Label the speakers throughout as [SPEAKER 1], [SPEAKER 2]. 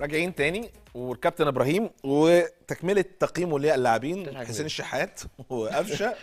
[SPEAKER 1] راجعين تاني والكابتن ابراهيم وتكمله تقييمه للاعبين
[SPEAKER 2] تضحك
[SPEAKER 1] حسين
[SPEAKER 2] ليه؟
[SPEAKER 1] الشحات وقفشه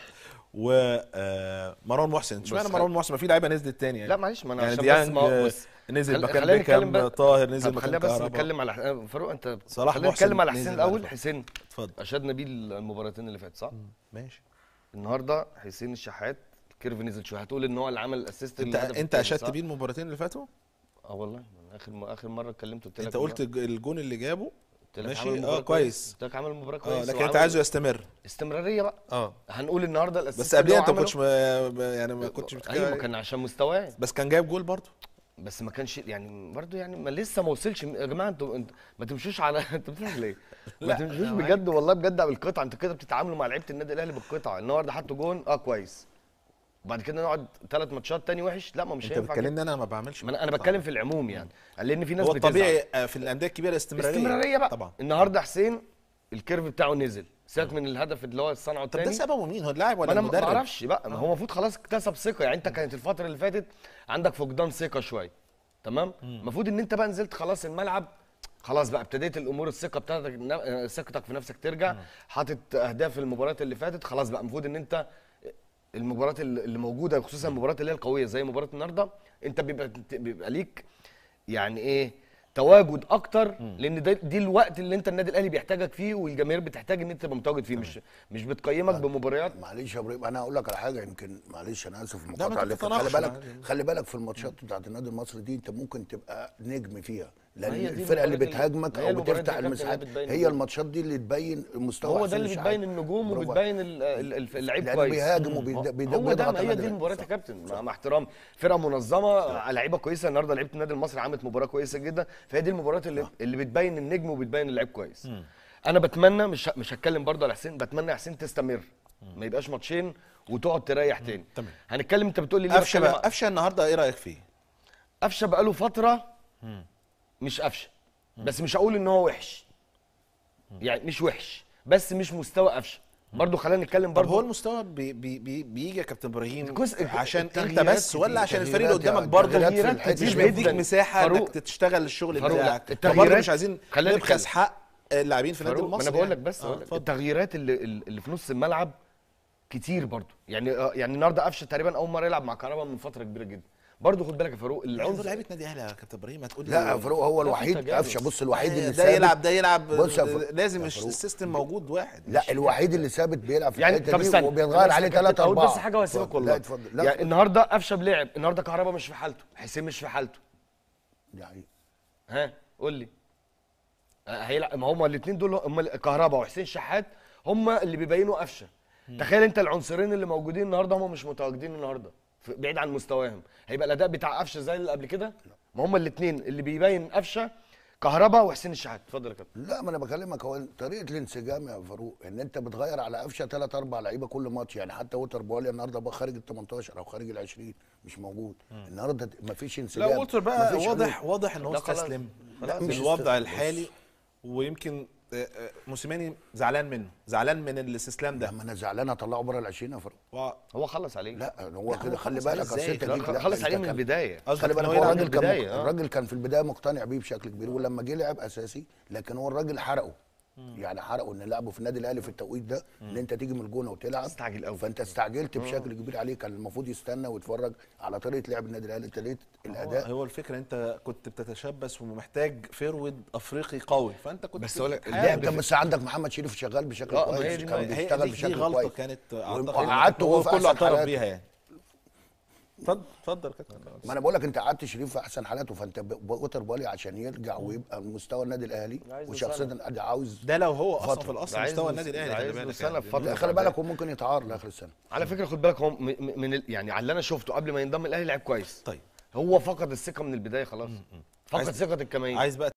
[SPEAKER 1] ومروان محسن اشمعنى
[SPEAKER 2] بص،
[SPEAKER 1] مروان محسن ما في لعيبه نزلت تاني يعني
[SPEAKER 2] لا معلش ما انا
[SPEAKER 1] يعني
[SPEAKER 2] عشان
[SPEAKER 1] ديانج
[SPEAKER 2] بس ما بص
[SPEAKER 1] نزل
[SPEAKER 2] خل-
[SPEAKER 1] مكان
[SPEAKER 2] خلينا نتكلم
[SPEAKER 1] بيكام
[SPEAKER 2] بقى.
[SPEAKER 1] طاهر نزل
[SPEAKER 2] طب
[SPEAKER 1] مكان
[SPEAKER 2] خلينا بس
[SPEAKER 1] كهربا
[SPEAKER 2] نتكلم على آه، فاروق انت
[SPEAKER 1] صلاح
[SPEAKER 2] خلينا
[SPEAKER 1] محسن
[SPEAKER 2] نتكلم على
[SPEAKER 1] نزل
[SPEAKER 2] حسين
[SPEAKER 1] برضه.
[SPEAKER 2] الاول حسين
[SPEAKER 1] اتفضل
[SPEAKER 2] اشدنا بيه المباراتين اللي فاتوا صح؟
[SPEAKER 1] ماشي
[SPEAKER 2] النهارده حسين الشحات الكيرف نزل شويه هتقول ان هو اللي عمل الاسيست
[SPEAKER 1] انت انت اشدت بيه المباراتين اللي فاتوا
[SPEAKER 2] اه والله أنا اخر م... اخر مره اتكلمت قلت لك
[SPEAKER 1] انت قلت الج- الجون اللي جابه
[SPEAKER 2] قلت لك
[SPEAKER 1] ماشي،
[SPEAKER 2] عمل
[SPEAKER 1] اه،
[SPEAKER 2] مباراة
[SPEAKER 1] كويس.
[SPEAKER 2] قلت لك عمل مباراه
[SPEAKER 1] اه
[SPEAKER 2] كويس
[SPEAKER 1] لكن انت
[SPEAKER 2] وعمل
[SPEAKER 1] عايزه يستمر
[SPEAKER 2] استمراريه بقى
[SPEAKER 1] اه
[SPEAKER 2] هنقول النهارده الاسيست
[SPEAKER 1] بس قبليها
[SPEAKER 2] اللي
[SPEAKER 1] انت
[SPEAKER 2] هو
[SPEAKER 1] ما كنتش
[SPEAKER 2] عمله-
[SPEAKER 1] ما يعني ما كنتش بتتكلم
[SPEAKER 2] ايوه ما
[SPEAKER 1] عليه.
[SPEAKER 2] كان عشان مستواه
[SPEAKER 1] بس كان جايب جول برضه
[SPEAKER 2] بس ما كانش يعني برضه يعني ما لسه ما وصلش يا جماعه انتوا انت ما تمشوش على انت بتضحك ليه؟ ما
[SPEAKER 1] لا،
[SPEAKER 2] تمشوش
[SPEAKER 1] أنا
[SPEAKER 2] بجد والله بجد على القطعه انتوا كده بتتعاملوا مع لعيبه النادي الاهلي بالقطعه النهارده حطوا جون اه كويس وبعد كده نقعد ثلاث ماتشات تاني وحش لا ما مش
[SPEAKER 1] انت
[SPEAKER 2] هينفع كده.
[SPEAKER 1] بتكلمني انا ما بعملش
[SPEAKER 2] ما انا انا بتكلم في العموم يعني لان في ناس
[SPEAKER 1] هو
[SPEAKER 2] بتزعل.
[SPEAKER 1] الطبيعي آه، في الانديه الكبيره الاستمراريه
[SPEAKER 2] استمراريه بقى
[SPEAKER 1] طبعا
[SPEAKER 2] النهارده حسين الكيرف بتاعه نزل سيبك من الهدف اللي هو صنعه
[SPEAKER 1] طب ده
[SPEAKER 2] الثاني
[SPEAKER 1] سببه مين هو اللاعب
[SPEAKER 2] ما
[SPEAKER 1] ولا
[SPEAKER 2] انا ما
[SPEAKER 1] المدرب
[SPEAKER 2] اعرفش بقى ما هو المفروض خلاص اكتسب ثقه يعني انت كانت الفتره اللي فاتت عندك فقدان ثقه شويه تمام المفروض ان انت بقى نزلت خلاص الملعب خلاص بقى ابتديت الامور الثقه بتاعتك ن- ثقتك في نفسك ترجع حاطط اهداف في المباريات اللي فاتت خلاص بقى المفروض ان انت المباريات اللي اللي موجوده خصوصا المباريات اللي هي القويه زي مباراه النهارده انت بيبقى بيبقى ليك يعني ايه تواجد اكتر لان ده دي الوقت اللي انت النادي الاهلي بيحتاجك فيه والجماهير بتحتاج ان انت تبقى متواجد فيه مش مش بتقيمك بمباريات
[SPEAKER 3] معلش يا ابراهيم انا هقول لك على حاجه يمكن معلش انا اسف في
[SPEAKER 1] لا،
[SPEAKER 3] المقاطعه
[SPEAKER 1] ما
[SPEAKER 3] اللي فاتت. خلي
[SPEAKER 1] تتناقش
[SPEAKER 3] بالك
[SPEAKER 1] عادي.
[SPEAKER 3] خلي بالك في الماتشات بتاعت النادي المصري دي انت ممكن تبقى نجم فيها لان
[SPEAKER 2] هي دي
[SPEAKER 3] الفرقه اللي
[SPEAKER 2] المباريات اللي-
[SPEAKER 3] بتهاجمك
[SPEAKER 2] هي
[SPEAKER 3] او
[SPEAKER 2] المباريات دي
[SPEAKER 3] بتفتح
[SPEAKER 2] يا كابتن اللي
[SPEAKER 3] المساحات
[SPEAKER 2] بتبين
[SPEAKER 3] هي
[SPEAKER 2] النجوم.
[SPEAKER 3] الماتشات دي اللي تبين مستوى
[SPEAKER 2] هو ده
[SPEAKER 3] حسين
[SPEAKER 2] اللي
[SPEAKER 3] الشحات.
[SPEAKER 2] بتبين النجوم
[SPEAKER 3] برافو
[SPEAKER 2] وبتبين ال- ال- ال- اللعيب
[SPEAKER 3] لأنه
[SPEAKER 2] كويس
[SPEAKER 3] بيهاجم
[SPEAKER 2] مم.
[SPEAKER 3] وبيد- بيد-
[SPEAKER 2] هو ده
[SPEAKER 3] بيضغط
[SPEAKER 2] ما
[SPEAKER 3] على
[SPEAKER 2] هي
[SPEAKER 3] النادي
[SPEAKER 2] دي المباريات يا
[SPEAKER 3] الأهلي.
[SPEAKER 2] كابتن مع, مع احترام فرقه منظمه لعيبه كويسه النهارده لعيبه النادي المصري عملت مباراه كويسه جدا فهي دي المباريات اللي, اللي بتبين النجم وبتبين اللعيب كويس انا بتمنى مش ه- مش هتكلم برضه على حسين بتمنى يا حسين تستمر ما يبقاش ماتشين وتقعد تريح تاني
[SPEAKER 1] تمام.
[SPEAKER 2] هنتكلم انت بتقول لي ليه
[SPEAKER 1] قفشه
[SPEAKER 2] بتكلم
[SPEAKER 1] بقى قفشه النهارده ايه رايك فيه؟
[SPEAKER 2] قفشه بقاله فتره مش قفشه بس مش هقول ان هو وحش يعني مش وحش بس مش مستوى قفشه برضه خلينا نتكلم
[SPEAKER 1] طب
[SPEAKER 2] برضه
[SPEAKER 1] هو المستوى بي بي بي بيجي يا كابتن ابراهيم
[SPEAKER 2] جزء-
[SPEAKER 1] عشان انت
[SPEAKER 2] التغييرات
[SPEAKER 1] بس
[SPEAKER 2] كتير.
[SPEAKER 1] ولا عشان الفريق اللي
[SPEAKER 3] التغييرات
[SPEAKER 1] قدامك
[SPEAKER 3] يعني
[SPEAKER 1] برضه
[SPEAKER 3] التغييرات في
[SPEAKER 1] مش
[SPEAKER 3] الحتة
[SPEAKER 1] مش
[SPEAKER 3] دي
[SPEAKER 1] بيديك
[SPEAKER 2] جداً.
[SPEAKER 1] مساحه
[SPEAKER 2] فاروق-
[SPEAKER 1] انك تشتغل الشغل
[SPEAKER 2] فاروق، لا،
[SPEAKER 1] بتاعك
[SPEAKER 2] التغييرات-
[SPEAKER 1] فبرضه مش عايزين
[SPEAKER 2] خلينا
[SPEAKER 1] نبخس
[SPEAKER 2] نتكلم.
[SPEAKER 1] حق اللاعبين في النادي
[SPEAKER 2] فاروق، ما
[SPEAKER 1] المصري
[SPEAKER 2] انا بقول لك
[SPEAKER 1] يعني.
[SPEAKER 2] بس
[SPEAKER 1] آه،
[SPEAKER 2] أقول لك
[SPEAKER 1] اتفضل.
[SPEAKER 2] التغييرات اللي اللي في نص الملعب كتير برضه يعني آه، يعني النهارده قفشه تقريبا اول مره يلعب مع كهربا من فتره كبيره جدا برضه خد بالك يا فاروق
[SPEAKER 1] عنده
[SPEAKER 2] العنصر
[SPEAKER 1] لعيبه نادي اهلي يا كابتن ابراهيم هتقول لي
[SPEAKER 3] لا يا فاروق هو
[SPEAKER 2] لا، في
[SPEAKER 3] الوحيد
[SPEAKER 2] تجاوز.
[SPEAKER 3] قفشه بص الوحيد اللي
[SPEAKER 1] ده
[SPEAKER 3] ثابت
[SPEAKER 1] يلعب ده يلعب
[SPEAKER 3] بص يا فاروق-
[SPEAKER 1] لازم
[SPEAKER 3] يا
[SPEAKER 1] الش-
[SPEAKER 3] فاروق.
[SPEAKER 1] السيستم موجود واحد
[SPEAKER 3] لا الوحيد اللي ثابت بيلعب في
[SPEAKER 2] يعني
[SPEAKER 3] الحته
[SPEAKER 2] طب
[SPEAKER 3] دي
[SPEAKER 2] استنى
[SPEAKER 3] وبيتغير
[SPEAKER 2] بس
[SPEAKER 3] عليه
[SPEAKER 2] يا كابتن،
[SPEAKER 3] ثلاثة
[SPEAKER 2] أقول
[SPEAKER 3] أربعة
[SPEAKER 2] بس حاجه واسيبك
[SPEAKER 3] اتفضل.
[SPEAKER 2] والله
[SPEAKER 3] لا اتفضل لا
[SPEAKER 2] يعني
[SPEAKER 3] اتفضل.
[SPEAKER 2] النهارده قفشه بلعب النهارده كهربا مش في حالته حسين مش في حالته
[SPEAKER 3] يعني
[SPEAKER 2] ها قول لي آه، هيلعب ما هم الاثنين دول هم كهربا وحسين شحات هم اللي بيبينوا قفشه تخيل انت العنصرين اللي موجودين النهارده هم مش متواجدين النهارده ف- بعيد عن مستواهم هيبقى الاداء بتاع قفشه زي اللي قبل كده ما هم الاثنين اللي بيبين قفشه كهربا وحسين الشحات اتفضل يا كابتن
[SPEAKER 3] لا ما انا بكلمك هو طريقه الانسجام يا فاروق ان انت بتغير على قفشه ثلاث اربع لعيبه كل ماتش يعني حتى وتر بواليا النهارده بقى خارج ال 18 او خارج ال 20 مش موجود النهارده ما فيش انسجام
[SPEAKER 1] لا وولتر بقى
[SPEAKER 3] مفيش
[SPEAKER 1] واضح
[SPEAKER 3] حلول.
[SPEAKER 1] واضح ان هو
[SPEAKER 2] لا خلاص.
[SPEAKER 1] استسلم
[SPEAKER 2] خلاص.
[SPEAKER 3] مش
[SPEAKER 1] الوضع
[SPEAKER 3] است-
[SPEAKER 1] الحالي ويمكن آه، آه، موسيماني زعلان منه زعلان من الاستسلام ده
[SPEAKER 3] لما انا زعلان اطلعه بره ال 20 يا فاروق
[SPEAKER 1] و-
[SPEAKER 2] هو خلص عليه
[SPEAKER 3] لا هو
[SPEAKER 1] لا،
[SPEAKER 3] كده
[SPEAKER 1] هو
[SPEAKER 3] خلي
[SPEAKER 1] خلص عليه
[SPEAKER 3] بالك اصل
[SPEAKER 1] إزاي؟
[SPEAKER 3] انت
[SPEAKER 1] لا،
[SPEAKER 3] جيت- لا،
[SPEAKER 2] خلص
[SPEAKER 3] انت
[SPEAKER 2] عليه من
[SPEAKER 3] كان-
[SPEAKER 2] البدايه
[SPEAKER 1] قصدك
[SPEAKER 3] خلي
[SPEAKER 1] إن
[SPEAKER 3] بالك
[SPEAKER 1] هو
[SPEAKER 3] هو
[SPEAKER 1] يلعب
[SPEAKER 3] الراجل
[SPEAKER 1] من
[SPEAKER 3] كان
[SPEAKER 2] البداية، آه.
[SPEAKER 3] الراجل كان في البدايه مقتنع بيه بشكل كبير ولما جه لعب اساسي لكن هو الراجل حرقه يعني حرقه ان لعبه في النادي الاهلي في التوقيت ده ان انت تيجي من الجونه وتلعب
[SPEAKER 2] استعجل قوي.
[SPEAKER 3] فانت استعجلت بشكل كبير عليه كان المفروض يستنى ويتفرج على طريقه لعب النادي الاهلي ابتديت
[SPEAKER 1] هو,
[SPEAKER 3] الاداء
[SPEAKER 1] هو الفكره انت كنت بتتشبث ومحتاج فيرود افريقي قوي فانت كنت
[SPEAKER 2] بس أقول لك
[SPEAKER 1] بتحاول.
[SPEAKER 2] اللعب
[SPEAKER 3] انت بس عندك محمد شريف شغال بشكل
[SPEAKER 2] آه، ما هي
[SPEAKER 3] كويس
[SPEAKER 2] دي-
[SPEAKER 3] كان
[SPEAKER 2] ما
[SPEAKER 1] هي
[SPEAKER 3] بيشتغل
[SPEAKER 1] دي, دي
[SPEAKER 3] بشكل
[SPEAKER 1] غلطه
[SPEAKER 3] كويس
[SPEAKER 1] كانت
[SPEAKER 3] وقعدته
[SPEAKER 1] هو
[SPEAKER 3] هو في
[SPEAKER 1] كله
[SPEAKER 3] أحسن
[SPEAKER 1] اعترف
[SPEAKER 3] حالاته.
[SPEAKER 1] بيها يعني اتفضل اتفضل يا كابتن
[SPEAKER 3] ما انا بقول لك انت قعدت شريف في احسن حالاته فانت ب- وتر بالي عشان يرجع ويبقى مستوى النادي الاهلي
[SPEAKER 2] عايز له
[SPEAKER 3] وشخصيه
[SPEAKER 2] سنة.
[SPEAKER 3] النادي عاوز
[SPEAKER 1] ده لو هو اصلا
[SPEAKER 3] فترة.
[SPEAKER 1] في الاصل
[SPEAKER 2] ده عايز
[SPEAKER 1] مستوى
[SPEAKER 2] له-
[SPEAKER 1] النادي
[SPEAKER 2] ده
[SPEAKER 1] الاهلي
[SPEAKER 2] عايز
[SPEAKER 1] خلي
[SPEAKER 2] له
[SPEAKER 1] بالك
[SPEAKER 2] سنة
[SPEAKER 1] يعني.
[SPEAKER 2] في فترة.
[SPEAKER 3] لا خلي بالك هو ممكن يتعار لاخر السنه
[SPEAKER 2] على فكره خد بالك هو م- م- من ال- يعني على اللي انا شفته قبل ما ينضم الاهلي لعب كويس
[SPEAKER 1] طيب
[SPEAKER 2] هو فقد الثقه من البدايه خلاص فقد
[SPEAKER 1] عايز-
[SPEAKER 2] ثقه الكماهير
[SPEAKER 1] عايز بقى